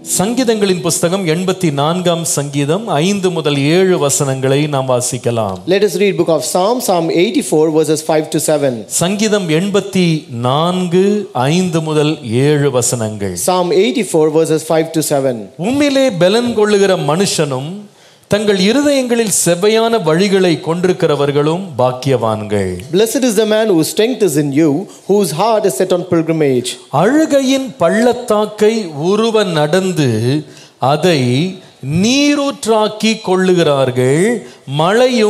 சங்கீதங்களின் புஸ்தகம் எண்பத்தி நான்காம் சங்கீதம் ஐந்து முதல் ஏழு வசனங்களை நாம் வாசிக்கலாம் Let us read book of Psalm, Psalm 84, verses 5 to 7. சங்கீதம் எண்பத்தி நான்கு ஐந்து முதல் ஏழு வசனங்கள் Psalm 84, verses 5 to 7. உம்மிலே பலன் கொள்ளுகிற மனுஷனும் தங்கள் இருதயங்களில் செவ்வையான வழிகளை கொண்டிருக்கிறவர்களும் பாக்கியவான்கள் Blessed is the man whose strength is in you, whose heart is set on pilgrimage. அழுகையின் பள்ளத்தாக்கை உருவ நடந்து அதை நீரூற்றாக்கி கொள்ளுகிறார்கள் மழையும்